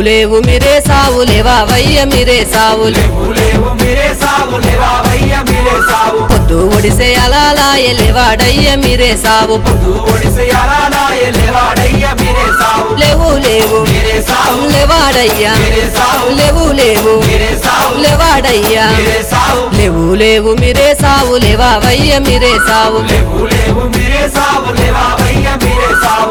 లేవు మీరే సావు లేవా వయ్య మీరే సావు లేవు లేవు మీరే సావు లేవా వయ్య మీరే సావు పొద్దు ఒడిసే అలాలాయ లేవాడయ్య మీరే సావు పొద్దు ఒడిసి అలానాయ లేవాడయ్య మీరే సావు లేవు లేవు మీరే సావు లేవాడయ్యా మీరే సావు లేవు లేవు మీరే సావు లేవాడయ్యా మీరే సావు లేవు లేవు మీరే సావు లేవా వయ్య మీరే సావు లేవు లేవు మీరే సావు లేవా వయ్య మీరే సావు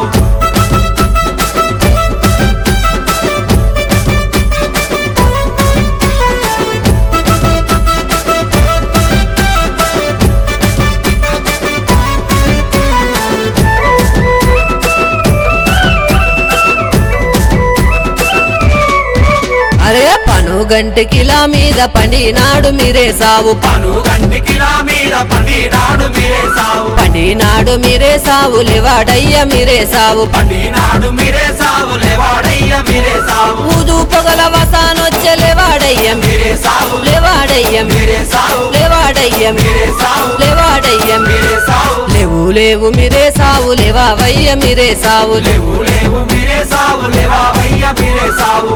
అరే పను గంటకిలా మీద పండినాడు మీరే సావు పను గంటికిలా మీద పండినాడు మీరే సావు పండినాడు మీరే సావు లేవాడయ్య మీరే సావు పండినాడు మీరే సావు లేవాడయ్య మీరే సావు ఊదు పొగల వసానొచ్చే లేవాడయ్య మీరే సావు లేవాడయ్య మీరే సావు లేవాడయ్య మీరే సావు లేవాడయ్య మీరే సావు లేవు లేవు మీరే సావు లేవా వయ్య మీరే సావు లేవు లేవు మీరే సావు లేవా వయ్య మీరే సావు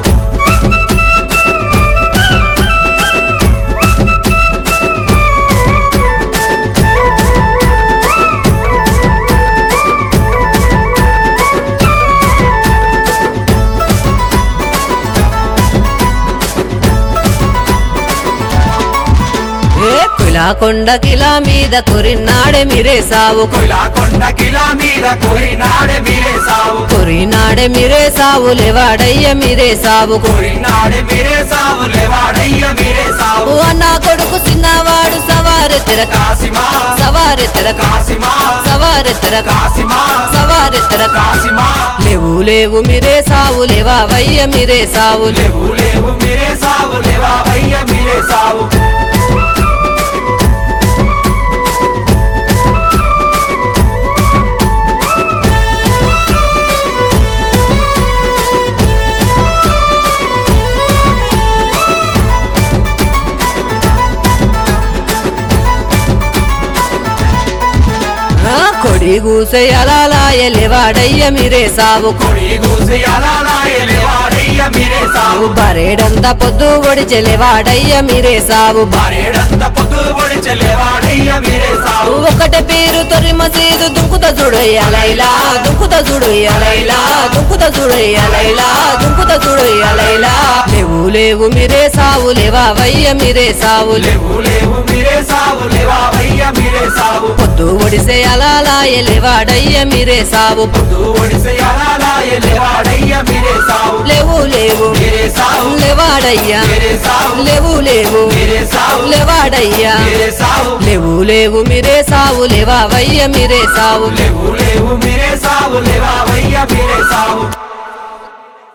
ఏ కులా కొండ కిలా మీద కొరినాడే మీరే సావు కులా కొండ కిలా మీద కోరినాడే మీరే సావు కొరినాడే మీరే సావు లేవాడయ్య మీరే సావు కోరినాడే మీరే సావు లేవాడయ్య మీరే సావు అన్న కొడుకు చిన్నవాడు సవారు తిరక కాసిమా సవారు తిరక కాసిమా సవారు తిరక కాసిమా సవారు తిరక కాసిమా లేవు లేవు మీరే సావు లేవా వయ్య మీరే సావు లేవు లేవు మీరే సావు లేవా వయ్య మీరే సావు ఆ, కొడి గూసే అలాలాయ లేవాడయ్య మీరే సావు కొడి గూసి అలానాయ లేవాడయ్య మీరే సావు బరేడంత పొద్దు ఒడిచె లేవాడయ్య మీరే సావు భార్యడంత పొద్దు పొడిచె లేవాడయ్య మీరే సావు ఒకటే పేరు తొరి మసీదు దుంకుత చూడు అలైలా దుంకుత చూడు అలైలా దుంకుత చూడు అలైలా దుంకుత చూడు అలైలా లేవు లేవు మీరే సావు లేవా వయ్య మీరే సావు లేవు లేవు మీరే సావు లేవా వయ్య మీరే సావు పొద్దు ఒడిసే అలాలాయ లేవాడయ్య మీరే సావు పొద్దు ఒడిసి అలానాయ లేవాడయ్య మీరే సావు లేవు లేవు మీరే సావు లేవాడయ్యా మీరే సావు లేవు లేవు మీరే సావు లేవాడయ్యా మీరే సావు లేవు లేవు మీరే సావు లేవా వయ్య మీరే సావు లేవు లేవు మీరే సావు లేవా వయ్య మీరే సావు